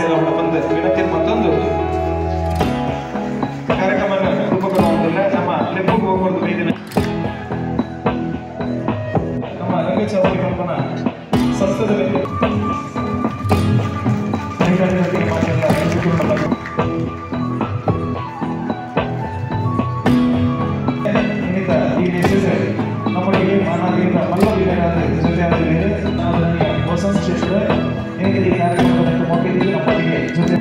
ತಹಸೀಲ್ದಾರ್ ಬಂದು ವಿನಂತಿ ಮತ್ತೊಂದು ಕಾರ್ಯಕ್ರಮ ರೂಪಕವಾಗಿಲ್ಲ ನಮ್ಮ ಲೆಪ್ಪಗೆ ಹೋಗ್ಬಾರ್ದು ವೈದ್ಯನ ನಮ್ಮ ರಂಗೇಶ್ ಅವರ ಕಲ್ಪನ ಸಂಸ್ಥೆದಲ್ಲಿ ಅಧಿಕಾರಿಗಳಿಗೆ ಮಾತೆಲ್ಲ ನೆನಪಿಸಿಕೊಳ್ಳಲು ಇನ್ನಿತ ಈ ದೇಶದ ನಮ್ಮೊಳಗೆ ಮಾನವೀಯದ ಮಲ್ಲವಿಲ್ಲದ ಜೊತೆಯಾಗಲಿದೆ ನಾವು ನನಗೆ ವಸಂತ ಶ್ರೇಷ್ಠ ಹೇಗೆ ಈ ಕಾರ್ಯಕ್ರಮವನ್ನು ಮಕ್ಕಳಿಗೆ ನಮ್ಮೊಟ್ಟಿಗೆ ಜೊತೆ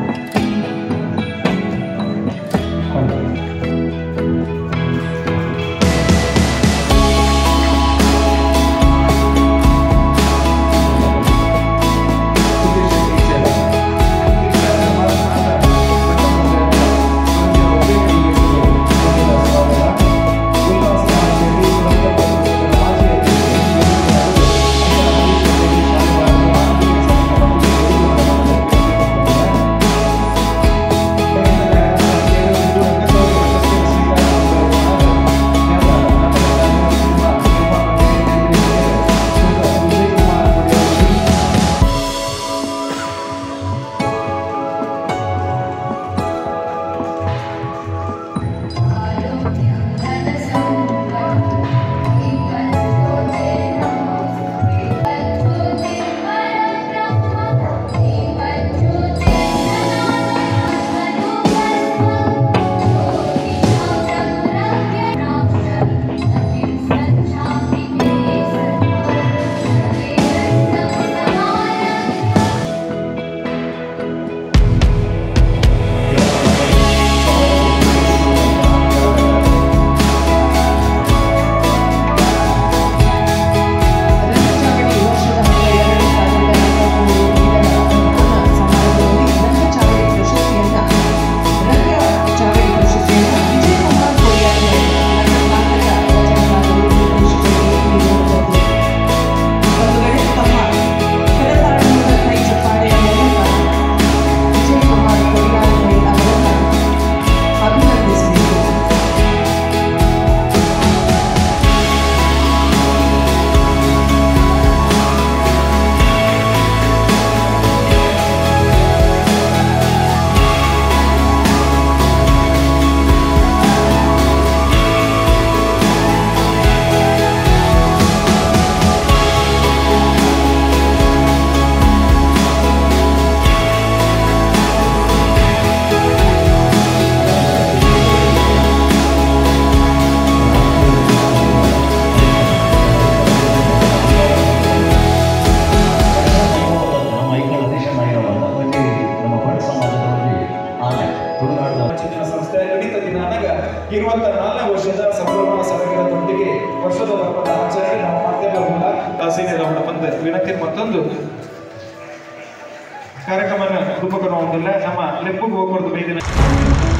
ರಂಗಚಾವಡಿ ವರ್ಷದ ಹಬ್ಬ ಎರಡನೇ ಸಾಧಕರ ಸಮಾರಂಭದಲ್ಲಿ ರಂಗಚಾವಡಿ ಪ್ರಶಸ್ತಿಯನ್ನ ರಂಗಚಾವಡಿ ಪ್ರಶಸ್ತಿಯನ್ನ ವಿಜಯ್ ಕುಮಾರ್ ಕೊರಿಯಾರ್ ಕರ್ನಾಟಕ ವಚನಕಾರರು ನಿರ್ದೇಶಕರಿಗೆ ನೀಡುವಂಥದ್ದು ಬಂಧುಗಳೇ ತಮ್ಮ ಕರತಾಳದ ಕೈ ಚಪ್ಪಾಳೆಯ ಮೂಲಕ ವಿಜಯ್ ಕುಮಾರ್ ಕೊರಿಯಾರ್ ಅವರನ್ನ ಅಭಿನಂದಿಸಬೇಕು ನಮ್ಮ ಐಕಳ ದೇಶ ನಾಯಿರವಲ್ಲ ಅಲ್ಲಿ ನಮ್ಮ ಬಡ ಸಮಾಜದಲ್ಲಿ ಆನೆ ತುಳುನಾಡಿನ ಚಿತ್ರ ಸಂಸ್ಥೆ ಹಿಡಿತ ದಿನಾನಾಗ ಇರುವಂತ ನಾಲ್ಕನೇ ವರ್ಷದ ಸಂಭ್ರಮ ಸಡಗರದೊಂದಿಗೆ ವರ್ಷದ ಹಬ್ಬದ ಆಚರಣೆ ನಾವು ಮಾಡ್ತೇವೆ ಹೋಗಲ್ಲ ತಹಸೀಲ್ದಾರ್ ಅವರ ಬಂದು ವಿನಂತಿ ಮತ್ತೊಂದು ಕಾರ್ಯಕ್ರಮ ರೂಪಕವಾಗಿಲ್ಲ ನಮ್ಮ ಲೆಪ್ಪಗೆ ಹೋಗ್ಬಾರ್ದು ವೈದ್ಯನ